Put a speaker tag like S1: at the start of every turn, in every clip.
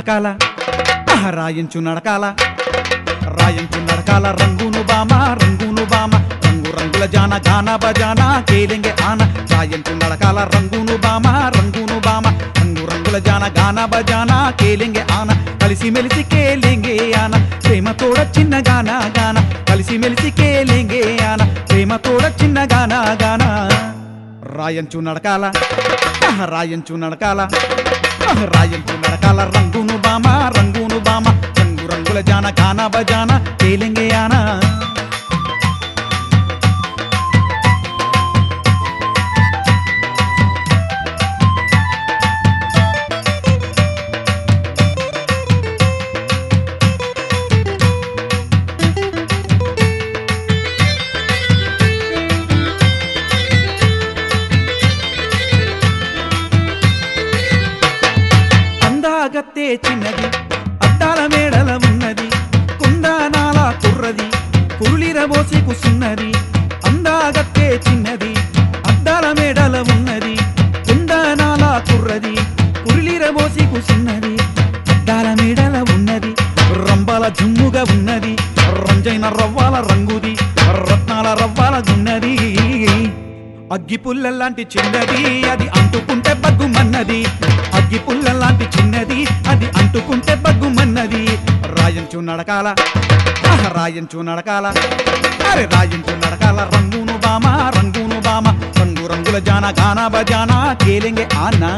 S1: నడకాల ఆహ్, రాయించు నడకాల రాయించు నడకాల రంగును బామ రంగును బామ రంగు రంగుల జాన గాన బజాన కేలింగే ఆన రాయించు నడకాల రంగును బామ రంగును బామ రంగు రంగుల జాన గాన బజాన కేలింగే ఆన కలిసి మెలిసి కేలింగే ఆన ప్రేమ తోడ చిన్న గాన గాన కలిసి మెలిసి కేలింగే ఆన ప్రేమ తోడ చిన్న గాన గాన రాయంచు నడకాల ఆహ్, రాయంచు నడకాల ఆహ్, రాయంచు నడకాల రంగును బామ రంగును బామ రంగు రంగుల జాన గాన బజాన కేలింగే ఆనా అందాగత్తే చిన్నది అద్దాల మేడల ఉన్నది కుందానాల కుర్రది కురులిరబోసి కుసున్నది అందాగత్తే చిన్నది అద్దాల మేడల ఉన్నది కుందానాల కుర్రది కురులిరబోసి కుసున్నది అద్దాల మేడల ఉన్నది రంబాల జుమ్ముగా ఉన్నది రంజైన రవ్వాల రంగుది రత్నాల రవ్వాల గున్నది అగ్గి పుల్లలాంటి చిన్నది అది అంటుకుంటే బగ్గుమన్నది అగ్గి పుల్లలాంటి చిన్నది అది అంటుకుంటే బగ్గుమన్నది రాయంచు నడకాల ఆహ్, రాయంచు నడకాల అరే రాయంచు నడకాల రంగును బామ రంగును బామ రంగు రంగుల జాన గాన బజాన కేలింగే ఆనా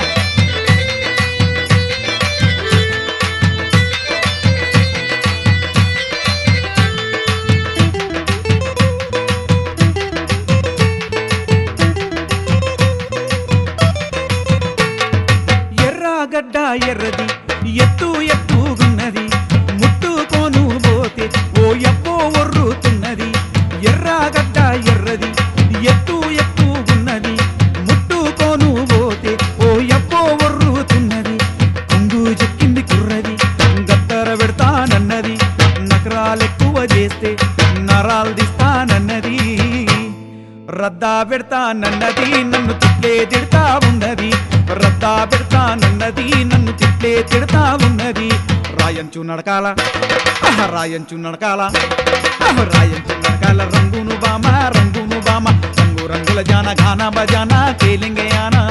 S1: ఎర్రగడ్డ ఎర్రది ఎత్తు ఎత్తుగున్నది ముట్టుకోను పోతే ఓ ఎప్పో ఒర్రుతున్నది ఎర్రగడ్డ ఎర్రది ఎత్తు ఎత్తుగున్నది ముట్టుకోను పోతే ఓ ఎప్పో ఒర్రుతున్నది కొంగు చెక్కింది కుర్రది గత్తర పెడతానన్నది నకరాలెక్కువ చేస్తే నరాలు దిస్తానన్నది రద్దా పెడతానన్నది నన్ను తిట్లే తిడతా ఉన్నది రద్దా పెడతానన్నది నన్ను తిట్లే తిడతా ఉన్నది రాయంచు నడకాల ఆహ్, రాయంచు నడకాల ఆహ్, రాయంచు నడకాల రంగును బామ రంగును బామ రంగు రంగుల జాన గాన బజాన కేలింగే ఆనా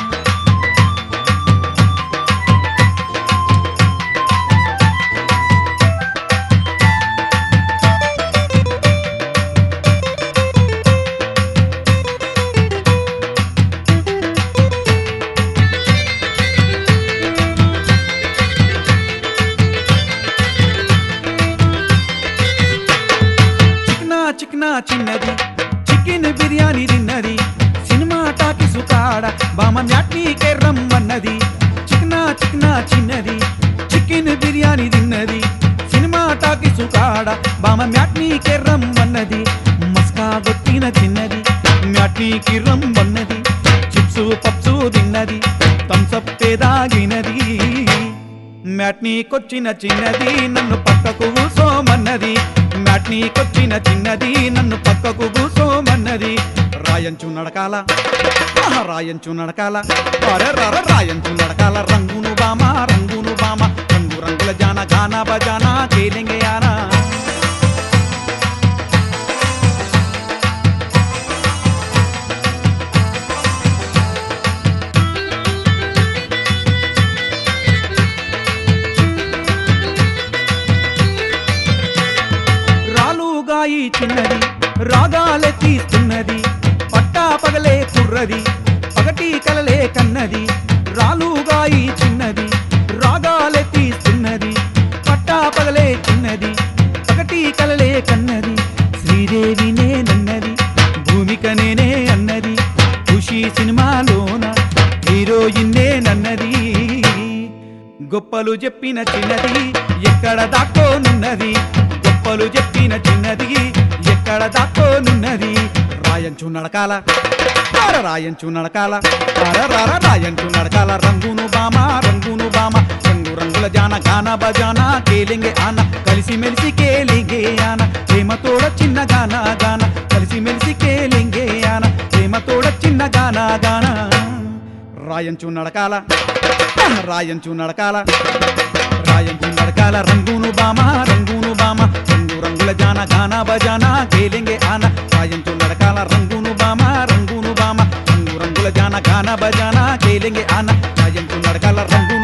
S1: చిక్నా చిక్నా చిన్నది చికెన్ బిర్యానీ తిన్నది సినిమా టాకీసు కాడ బామ మ్యాట్నీకే రమ్మన్నది చిక్నా చిక్నా చిన్నది చికెన్ బిర్యానీ తిన్నది సినిమా టాకీసు కాడ బామ మ్యాట్నీకే రమ్మన్నది మస్కా కొట్టిన చిన్నది మ్యాట్నీకి రమ్మన్నది చిప్సు పప్సు తిన్నది థమ్సప్ దాగినది మ్యాట్నీకొచ్చిన చిన్నది నన్ను పక్కకు కూసోమన్నది మ్యాట్నీకొచ్చిన చిన్నది నన్ను పక్కకు కూసోమన్నది రాయంచు నడకాల ఆహా, రాయంచు నడకాల అరే రర రాయంచు నడకాల రంగును బామ రంగును బామ రంగు రంగుల జాన గాన బజానా కేలింగే ఆనా రాలుగాయి చిన్నది రాగాలే తీస్తున్నది పట్టా పగలే కుర్రది పగటి కలలే కన్నది రాలుగాయి చిన్నది రాగాలే తీస్తున్నది పట్టా పగలే చిన్నది పగటి కలలే కన్నది శ్రీదేవి నేనన్నది భూమిక నేనే అన్నది ఖుషి సినిమాలోన హీరోయిన్ నేనన్నది గొప్పలు చెప్పిన చిన్నది ఎక్కడ దాక్కోనున్నది గొప్పలు చెప్పిన చిన్నది ఎక్కడ దాక్కోనున్నది రాయంచు నడకాల అర రాయంచు నడకాల అర రర రాయంచు నడకాల రంగును బామ రంగును బామ రంగు రంగుల జాన గాన బజాన కేలింగే ఆన కలిసి మెలిసి కేలింగే ఆన ప్రేమతోడ చిన్న గాన గాన కలిసి మెలిసి కేలింగే ఆన ప్రేమతోడ చిన్న గాన గాన రాయంచు నడకాల రాయంచు నడకాల రాయంచు నడకాల రంగును బామ రంగును బామ రంగు రంగుల జాన గాన బజానా కేలింగే ఆన రాయంచు నడకాల రంగును బామ రంగును బామ రంగు రంగుల జాన గాన బజానా కేలింగే ఆన రాయంచు నడకాల రంగును